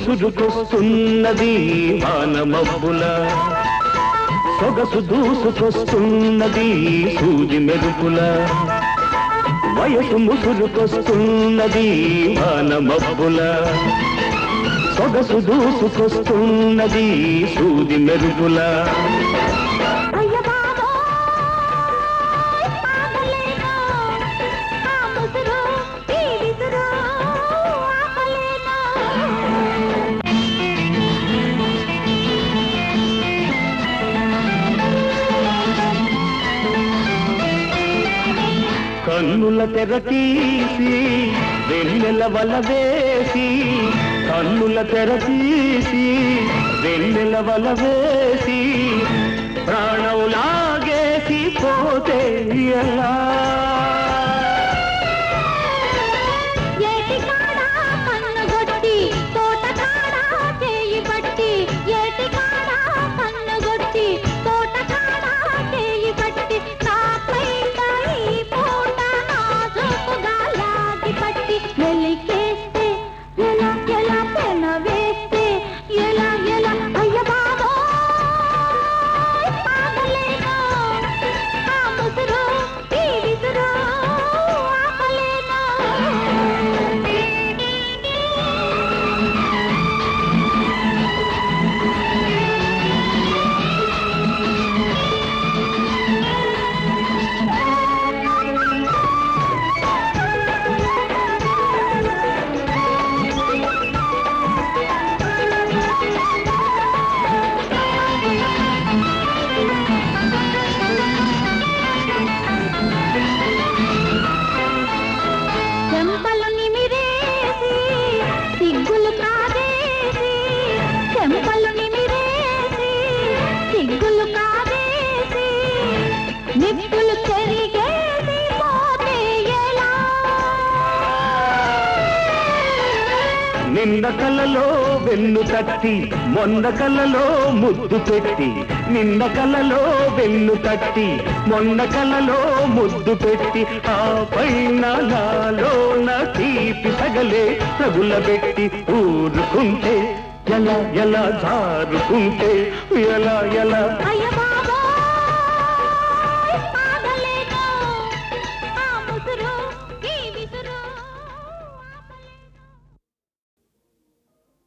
ముసురుకొస్తున్నది వాన మబ్బుల సొగసు దూసుకొస్తున్నది సూది మెరుపుల వయసు ముసురుకొస్తున్నది వాన మబ్బుల సొగసు దూసుకొస్తున్నది సూది మెరుపుల అయ్య బాబోయ్ ఆగలేను ఆ ముసురు ఈ విసురు ఆపలేను కన్నుల తెర తీసి వెన్నెల వల వేసి కన్నుల తెర తీసి వెన్నెల వల వేసి ప్రాణం లాగేసి పోతే ఎలా ఏటి కాడా కన్ను గొట్టి తోట కాడా చేయి పట్టి ఏటి కాడా కన్ను గొట్టి తోట కాడా చేయి పట్టి నాపై ఈ పూట నాజుకుగా లాగి పట్టి వెలికేస్తే ఎలా ఎలా పెన వేస్తే ఎలా ఎలా అయ్య బాబోయ్ ఆగలేను ఆ ముసురు ఈ విసురు ఆపలేను చెంపలు నిమిరేసి సిగ్గులు కాదేసి చెంపలు నిమిరేసి సిగ్గులు కాదేసి నిప్పులు చెరిగేసి పోతే ఎలా నిన్న కలలో వెన్ను తట్టి మొన్న కలలో ముద్దు పెట్టి నిన్న కలలో వెన్ను తట్టి మొన్న కలలో ముద్దు పెట్టి ఆ పైన నాలోన తీపి సగలే తగులబెట్టి ఊరుకుంటే ఎలా ఎలా జారుకుంటే ఎలా ఎలా